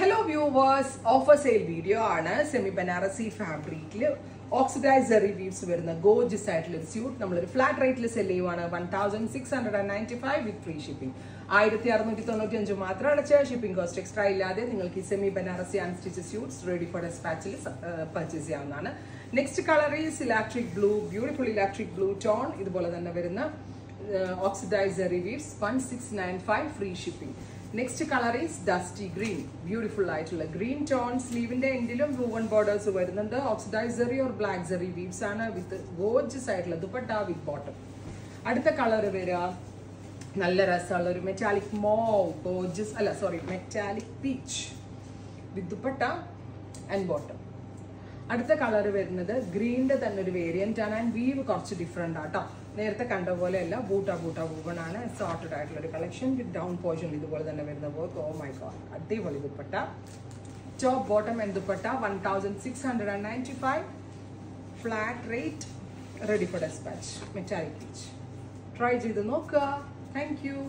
hello viewers offer sale video ആണ് semi Banarasi ഫാബ്രിക്കിൽ oxidise reviews വരുന്ന ഗോജസ് ആയിട്ടുള്ള ഒരു സ്യൂട്ട് നമ്മളൊരു ഫ്ലാറ്റ് റേറ്റിൽ സെല് ചെയ്യുവാണ് one thousand six hundred and ninety five with free shipping ആയിരത്തി അറുന്നൂറ്റി തൊണ്ണൂറ്റി അഞ്ച് മാത്രം അടച്ച ഷിപ്പിംഗ് കോസ്റ്റ് എക്സ്ട്രാ ഇല്ലാതെ നിങ്ങൾക്ക് ഈ semi Banarasi unstitch suits ready for ഡെസ്പാച്ചിൽ പർച്ചേസ് ചെയ്യാവുന്നതാണ് next colour is electric blue beautiful electric blue tone ഇതുപോലെ തന്നെ വരുന്ന oxidiser reviews one six nine five free shipping next colour is dusty green beautiful ആയിട്ടുള്ള green tone സ്ലീവിന്റെ എൻഡിലും woven borders വരുന്നുണ്ട് ഓക്സിഡൈസറി ഓർ ബ്ലാക്ക് സെറി വീവ്സ് ആണ് വിത്ത് ഗോജസ് ആയിട്ടുള്ള ദുപ്പട്ട വിത്ത് ബോട്ടം അടുത്ത കളർ വരിക നല്ല രസമുള്ള ഒരു മെറ്റാലിക് മോവ് ഗോജസ് അല്ല sorry metallic peach with dupatta and bottom അടുത്ത കളർ വരുന്നത് ഗ്രീനിന്റെ തന്നെ ഒരു വേരിയന്റ് ആണ് ആൻഡ് വീവ് കുറച്ച് ഡിഫറെന്റ് ആട്ടോ നേരത്തെ കണ്ട പോലെയല്ല ബൂട്ട ബൂട്ട വൂവൺ ആണ് സോർട്ടഡ് ആയിട്ടുള്ള ഒരു കളക്ഷൻ വിത്ത് ഡൗൺ പോർഷൻ ഇതുപോലെ തന്നെ വരുന്ന വർക്ക് ഓ മൈ ഗോഡ് അടിപൊളി dupatta top bottom and dupatta one thousand six hundred and ninety five flat rate ready for despatch metallic peach try ചെയ്ത് നോക്കുക താങ്ക് യു